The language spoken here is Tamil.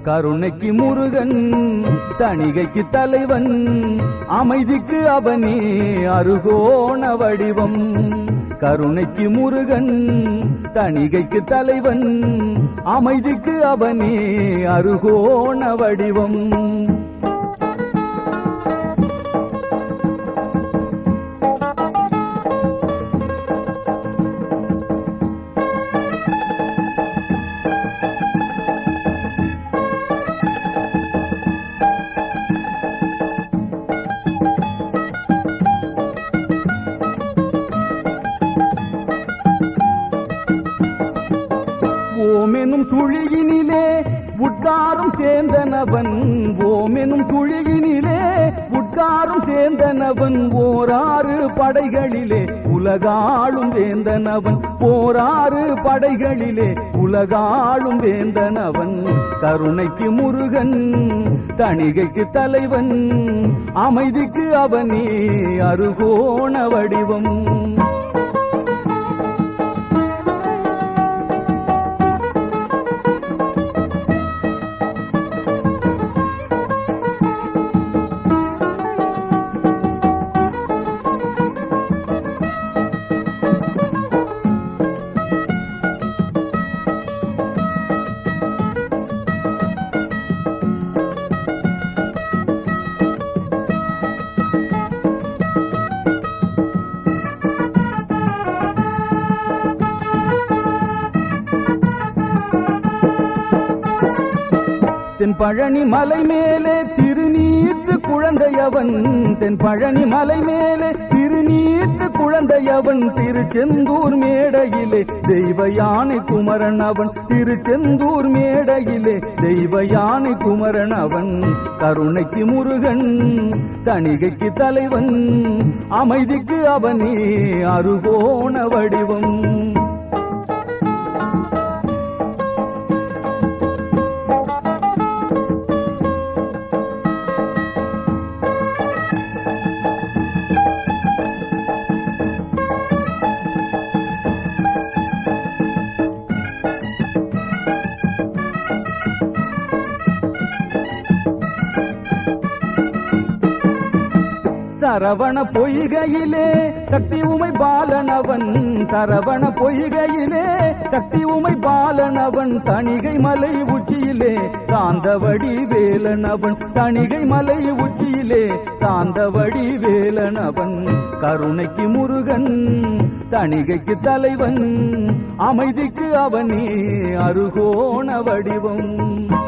கருணைக்கு முருகன் தணிகைக்கு தலைவன் அமைதிக்கு அவனே அருகோண வடிவம் கருணைக்கு முருகன் தணிகைக்கு தலைவன் அமைதிக்கு அவனே அருகோண வடிவம் ஓமெனும் சுழியினிலே உட்காரும் சேந்தனவன் ஓமெனும் சுழியினிலே உட்காரும் சேந்தனவன் ஓராறு படைகளிலே உலகாளும் வேந்தனவன் போராறு படைகளிலே உலகாளும் வேந்தனவன் கருணைக்கு முருகன் தணிகைக்கு தலைவன் அமைதிக்கு அவனே அருகோண வடிவம் தென் பழனி மலை மேலே திருநீற்று குழந்தையவன் தென் பழனி மலை மேலே திருநீற்று குழந்தையவன் திருச்செந்தூர் மேடையிலே தெய்வ யானை குமரன் அவன் திருச்செந்தூர் மேடையிலே தெய்வ யானை குமரன் அவன் கருணைக்கு முருகன் தணிகைக்கு தலைவன் அமைதிக்கு அவனே அருகோண வடிவம் சரவண பொய்கையிலே சக்தி உமை பாலனவன் சரவண பொய்கையிலே சக்தி உமை பாலனவன் தணிகை மலை உச்சியிலே சாந்தவடி வேலனவன் தணிகை மலை உச்சியிலே சாந்தவடி வேலனவன் கருணைக்கு முருகன் தணிகைக்கு தலைவன் அமைதிக்கு அவனே அருகோண வடிவம்